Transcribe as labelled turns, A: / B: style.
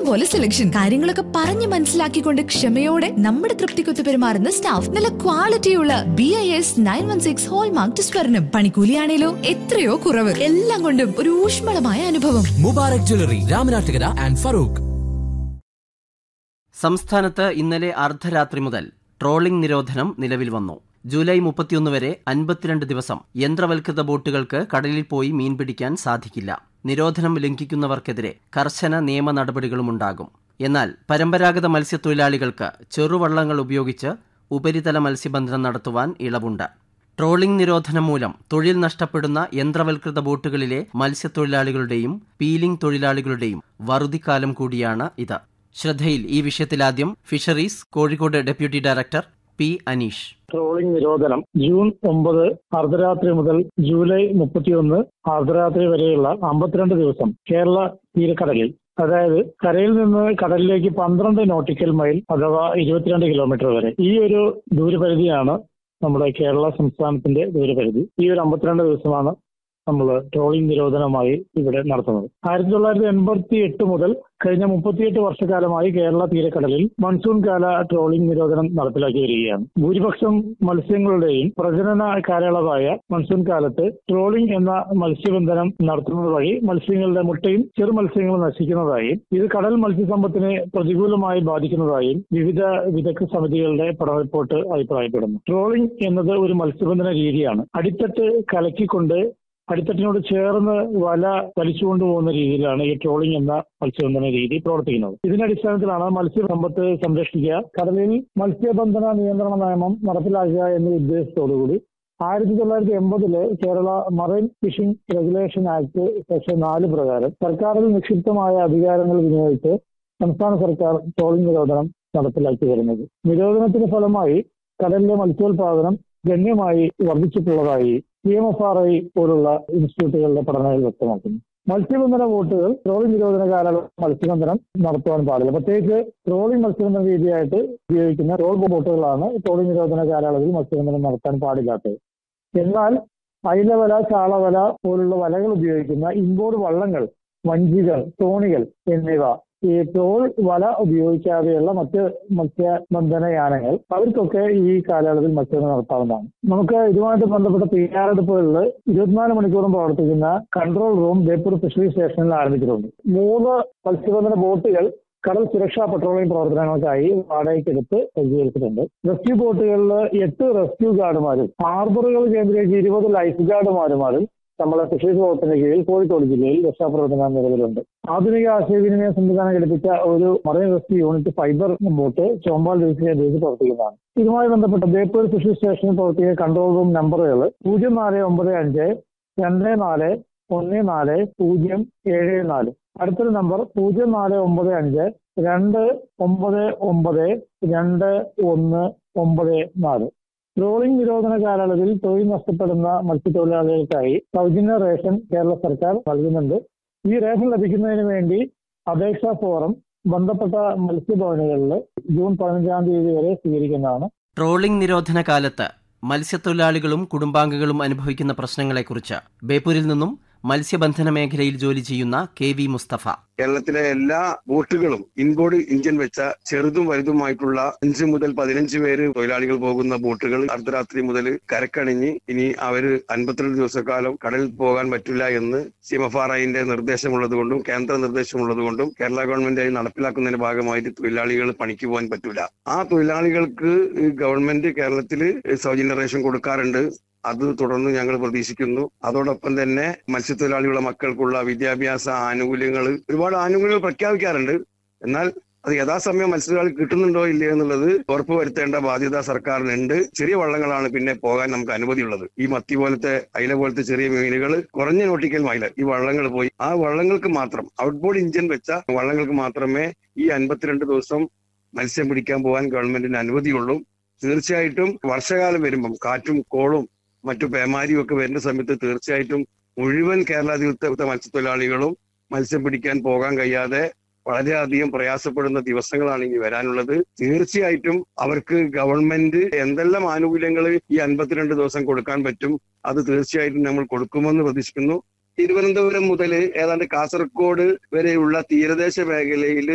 A: ഇഷ്ടംപോലെ സെലക്ഷൻ കാര്യങ്ങളൊക്കെ പറഞ്ഞു മനസ്സിലാക്കിക്കൊണ്ട് ക്ഷമയോടെ നമ്മുടെ തൃപ്തിക്കൊത്ത് പെരുമാറുന്ന സ്റ്റാഫ് നല്ല ക്വാളിറ്റിയുള്ള B I S nine one six hallmark സ്വർണം പണിക്കൂലിയാണേലോ എത്രയോ കുറവ് എല്ലാം കൊണ്ടും ഒരു ഊഷ്മളമായ അനുഭവം
B: മുബാറക് ജ്വല്ലറി രാമനാട്ടുകര ആൻഡ് ഫറൂഖ്
C: സംസ്ഥാനത്ത് ഇന്നലെ അർദ്ധരാത്രി മുതൽ ട്രോളിംഗ് നിരോധനം നിലവിൽ വന്നു ജൂലൈ മുപ്പത്തിയൊന്ന് വരെ അൻപത്തിരണ്ട് ദിവസം യന്ത്രവൽകൃത ബോട്ടുകൾക്ക് കടലിൽ പോയി മീൻ പിടിക്കാൻ സാധിക്കില്ല നിരോധനം ലംഘിക്കുന്നവർക്കെതിരെ കർശന നിയമ നടപടികളുമുണ്ടാകും എന്നാൽ പരമ്പരാഗത മത്സ്യത്തൊഴിലാളികൾക്ക് ചെറുവള്ളങ്ങൾ ഉപയോഗിച്ച് ഉപരിതല മത്സ്യബന്ധനം നടത്തുവാൻ ഇളവുണ്ട് ട്രോളിംഗ് നിരോധനം മൂലം തൊഴിൽ നഷ്ടപ്പെടുന്ന യന്ത്രവൽകൃത ബോട്ടുകളിലെ മത്സ്യത്തൊഴിലാളികളുടെയും പീലിംഗ് തൊഴിലാളികളുടെയും വറുതിക്കാലം കൂടിയാണ് ഇത് ശ്രദ്ധയിൽ ഈ വിഷയത്തിലാദ്യം fisheries Kozhikode deputy director P Aneesh
D: trolling നിരോധനം ജൂൺ ഒമ്പത് അർദ്ധരാത്രി മുതൽ ജൂലൈ മുപ്പത്തിയൊന്ന് അർദ്ധരാത്രി വരെയുള്ള അമ്പത്തിരണ്ട് ദിവസം കേരള തീരക്കടലിൽ അതായത് കരയിൽ നിന്ന് കടലിലേക്ക് പന്ത്രണ്ട് നോട്ടിക്കൽ മൈൽ അഥവാ ഇരുപത്തിരണ്ട് കിലോമീറ്റർ വരെ ഈ ഒരു ദൂരപരിധിയാണ് നമ്മുടെ കേരള സംസ്ഥാനത്തിന്റെ ദൂരപരിധി ഈ ഒരു അമ്പത്തിരണ്ട് ദിവസമാണ് നമ്മൾ ട്രോളിംഗ് നിരോധനമായി ഇവിടെ നടത്തുന്നത് ആയിരത്തി തൊള്ളായിരത്തി എൺപത്തി എട്ട് മുതൽ കഴിഞ്ഞ മുപ്പത്തിയെട്ട് വർഷക്കാലമായി കേരള തീരക്കടലിൽ മൺസൂൺ കാല ട്രോളിംഗ് നിരോധനം നടപ്പിലാക്കി വരികയാണ് ഭൂരിപക്ഷം മത്സ്യങ്ങളുടെയും പ്രജനന കാലയളവായ മൺസൂൺ കാലത്ത് ട്രോളിംഗ് എന്ന മത്സ്യബന്ധനം നടത്തുന്നത് വഴി മത്സ്യങ്ങളുടെ മുട്ടയും ചെറു മത്സ്യങ്ങളും നശിക്കുന്നതായും ഇത് കടൽ മത്സ്യസമ്പത്തിനെ പ്രതികൂലമായി ബാധിക്കുന്നതായും വിവിധ വിദഗ്ധ സമിതികളുടെ പഠന റിപ്പോർട്ട് അഭിപ്രായപ്പെടുന്നു ട്രോളിംഗ് എന്നത് ഒരു മത്സ്യബന്ധന രീതിയാണ് അടിത്തട്ട് കലക്കിക്കൊണ്ട് അടിത്തട്ടിനോട് ചേർന്ന് വല വലിച്ചുകൊണ്ടു പോകുന്ന രീതിയിലാണ് ഈ ട്രോളിംഗ് എന്ന മത്സ്യബന്ധന രീതി പ്രവർത്തിക്കുന്നത് ഇതിന്റെ അടിസ്ഥാനത്തിലാണ് മത്സ്യസമ്പത്ത് സംരക്ഷിക്കുക കടലിൽ മത്സ്യബന്ധന നിയന്ത്രണ നിയമം നടപ്പിലാക്കുക എന്ന ഉദ്ദേശത്തോടുകൂടി ആയിരത്തി തൊള്ളായിരത്തി എൺപതില് Kerala marine fishing regulation act section നാല് പ്രകാരം സർക്കാരിൽ നിക്ഷിപ്തമായ അധികാരങ്ങൾ വിനിയോഗിച്ച് സംസ്ഥാന സർക്കാർ ട്രോളിംഗ് നിരോധനം നടപ്പിലാക്കി വരുന്നത് നിരോധനത്തിന്റെ ഫലമായി കടലിലെ മത്സ്യോത്പാദനം ഗണ്യമായി വർദ്ധിച്ചിട്ടുള്ളതായി P M F R I പോലുള്ള ഇൻസ്റ്റിറ്റ്യൂട്ടുകളുടെ പഠനങ്ങൾ വ്യക്തമാക്കുന്നു മത്സ്യബന്ധന ബോട്ടുകൾ ട്രോളിംഗ് നിരോധന കാലയളവ് മത്സ്യബന്ധനം നടത്തുവാൻ പാടില്ല പ്രത്യേകിച്ച് ട്രോളിംഗ് മത്സ്യബന്ധന രീതിയായിട്ട് ഉപയോഗിക്കുന്ന ട്രോൾ ബോട്ടുകളാണ് ട്രോളിംഗ് നിരോധന കാലയളവിൽ മത്സ്യബന്ധനം നടത്താൻ പാടില്ലാത്തത് എന്നാൽ അയിലവല ചാളവല പോലുള്ള വലകൾ ഉപയോഗിക്കുന്ന ഇൻബോർഡ് വള്ളങ്ങൾ വഞ്ചികൾ തോണികൾ എന്നിവ ഈ ട്രോൾ വല ഉപയോഗിക്കാതെയുള്ള മറ്റ് മത്സ്യബന്ധന യാനങ്ങൾ അവർക്കൊക്കെ ഈ കാലയളവിൽ മത്സ്യബന്ധനം നടത്താവുന്നതാണ് നമുക്ക് ഇതുമായിട്ട് ബന്ധപ്പെട്ട തയ്യാറെടുപ്പുകളിൽ ഇരുപത്തിനാല് മണിക്കൂറും പ്രവർത്തിക്കുന്ന കൺട്രോൾ റൂം ബേപ്പൂർ ഫിഷറി സ്റ്റേഷനിൽ ആരംഭിച്ചിട്ടുണ്ട് മൂന്ന് മത്സ്യബന്ധന ബോട്ടുകൾ കടൽ സുരക്ഷാ പട്രോളിംഗ് പ്രവർത്തനങ്ങൾക്കായി വാടകയ്ക്കെടുത്ത് സജ്ജീകരിച്ചിട്ടുണ്ട് റെസ്ക്യൂ ബോട്ടുകളിൽ എട്ട് റെസ്ക്യൂ ഗാർഡുമാരും ഹാർബറുകൾ കേന്ദ്രീകരിച്ച് ഇരുപത് ലൈഫ് ഗാർഡുമാരുമാരും നമ്മളെ ഫിഷറീസ് വകുപ്പിന്റെ കീഴിൽ കോഴിക്കോട് ജില്ലയിൽ രക്ഷാപ്രവർത്തനം നിലവിലുണ്ട് ആധുനിക ആശയവിനിമയ സംവിധാനം ഘടിപ്പിച്ച ഒരു marine rescue unit fibre boat Chombal ഡിവിഷനെ ബേസ് പ്രവർത്തിക്കുന്നതാണ് ഇതുമായി ബന്ധപ്പെട്ട് ബേപ്പൂർ ഫിഷറി സ്റ്റേഷനിൽ പ്രവർത്തിക്കുന്ന കൺട്രോൾ റൂം നമ്പറുകൾ പൂജ്യം നാല് ഒമ്പത് അഞ്ച് രണ്ട് നാല് ഒന്ന് നാല് പൂജ്യം ഏഴ് നാല് അടുത്തൊരു നമ്പർ പൂജ്യം നാല് ഒമ്പത് അഞ്ച് രണ്ട് ഒമ്പത് ഒമ്പത് രണ്ട് ഒന്ന് ഒമ്പത് നാല് ട്രോളിംഗ് നിരോധന കാലയളവിൽ തൊഴിൽ നഷ്ടപ്പെടുന്ന മത്സ്യത്തൊഴിലാളികൾക്കായി സൗജന്യ റേഷൻ കേരള സർക്കാർ നൽകുന്നുണ്ട് ഈ റേഷൻ ലഭിക്കുന്നതിന് വേണ്ടി അപേക്ഷാ ഫോറം ബന്ധപ്പെട്ട മത്സ്യഭവനുകളിൽ ജൂൺ പതിനഞ്ചാം തീയതി വരെ സ്വീകരിക്കുന്നതാണ്
C: ട്രോളിംഗ് നിരോധന കാലത്ത് മത്സ്യത്തൊഴിലാളികളും കുടുംബാംഗങ്ങളും അനുഭവിക്കുന്ന പ്രശ്നങ്ങളെക്കുറിച്ച് ബേപ്പൂരിൽ നിന്നും മത്സ്യബന്ധന മേഖലയിൽ ജോലി ചെയ്യുന്ന കെ വി മുസ്തഫ
E: കേരളത്തിലെ എല്ലാ ബോട്ടുകളും ഇൻബോർഡ് ഇഞ്ചൻ വെച്ച ചെറുതും വലുതുമായിട്ടുള്ള അഞ്ച് മുതൽ പതിനഞ്ച് പേര് തൊഴിലാളികൾ പോകുന്ന ബോട്ടുകൾ അർദ്ധരാത്രി മുതൽ കരക്കണിഞ്ഞ് ഇനി അവര് അൻപത്തിരണ്ട് ദിവസക്കാലം കടലിൽ പോകാൻ പറ്റില്ല എന്ന് സി എം എഫ് ആർ ഐന്റെ നിർദ്ദേശമുള്ളത് കൊണ്ടും കേന്ദ്ര നിർദ്ദേശമുള്ളത് കൊണ്ടും കേരള ഗവൺമെന്റ് നടപ്പിലാക്കുന്നതിന്റെ ഭാഗമായിട്ട് തൊഴിലാളികൾ പണിക്ക് പോകാൻ പറ്റൂല ആ തൊഴിലാളികൾക്ക് ഈ ഗവൺമെന്റ് കേരളത്തിൽ സൗജന്യ റേഷൻ കൊടുക്കാറുണ്ട് അത് തുടർന്ന് ഞങ്ങൾ പ്രതീക്ഷിക്കുന്നു അതോടൊപ്പം തന്നെ മത്സ്യത്തൊഴിലാളികളുടെ മക്കൾക്കുള്ള വിദ്യാഭ്യാസ ആനുകൂല്യങ്ങൾ ഒരുപാട് ആനുകൂല്യങ്ങൾ പ്രഖ്യാപിക്കാറുണ്ട് എന്നാൽ അത് യഥാസമയം മത്സ്യത്തൊഴിലാളി കിട്ടുന്നുണ്ടോ ഇല്ലയോ എന്നുള്ളത് ഉറപ്പുവരുത്തേണ്ട ബാധ്യത സർക്കാരിനുണ്ട് ചെറിയ വള്ളങ്ങളാണ് പിന്നെ പോകാൻ നമുക്ക് അനുമതിയുള്ളത് ഈ മത്തി പോലത്തെ അയില പോലത്തെ ചെറിയ മീനുകൾ കുറഞ്ഞ നോട്ടിക്കൽ മൈല ഈ വള്ളങ്ങൾ പോയി ആ വള്ളങ്ങൾക്ക് മാത്രം ഔട്ട്ബോർഡ് ഇഞ്ചൻ വെച്ച വള്ളങ്ങൾക്ക് മാത്രമേ ഈ അൻപത്തിരണ്ട് ദിവസം മത്സ്യം പിടിക്കാൻ പോകാൻ ഗവൺമെന്റിന് അനുമതിയുള്ളൂ തീർച്ചയായിട്ടും വർഷകാലം വരുമ്പം കാറ്റും കോളും മറ്റു പേമാരിയും ഒക്കെ വരുന്ന സമയത്ത് തീർച്ചയായിട്ടും മുഴുവൻ കേരള തീർത്ഥ മത്സ്യത്തൊഴിലാളികളും മത്സ്യം പിടിക്കാൻ പോകാൻ കഴിയാതെ വളരെയധികം പ്രയാസപ്പെടുന്ന ദിവസങ്ങളാണ് ഇനി വരാനുള്ളത് തീർച്ചയായിട്ടും അവർക്ക് ഗവൺമെന്റ് എന്തെല്ലാം ആനുകൂല്യങ്ങൾ ഈ അൻപത്തിരണ്ട് ദിവസം കൊടുക്കാൻ പറ്റും അത് തീർച്ചയായിട്ടും നമ്മൾ കൊടുക്കുമെന്ന് പ്രതീക്ഷിക്കുന്നു തിരുവനന്തപുരം മുതൽ ഏതാണ്ട് കാസർഗോഡ് വരെയുള്ള തീരദേശ മേഖലയിൽ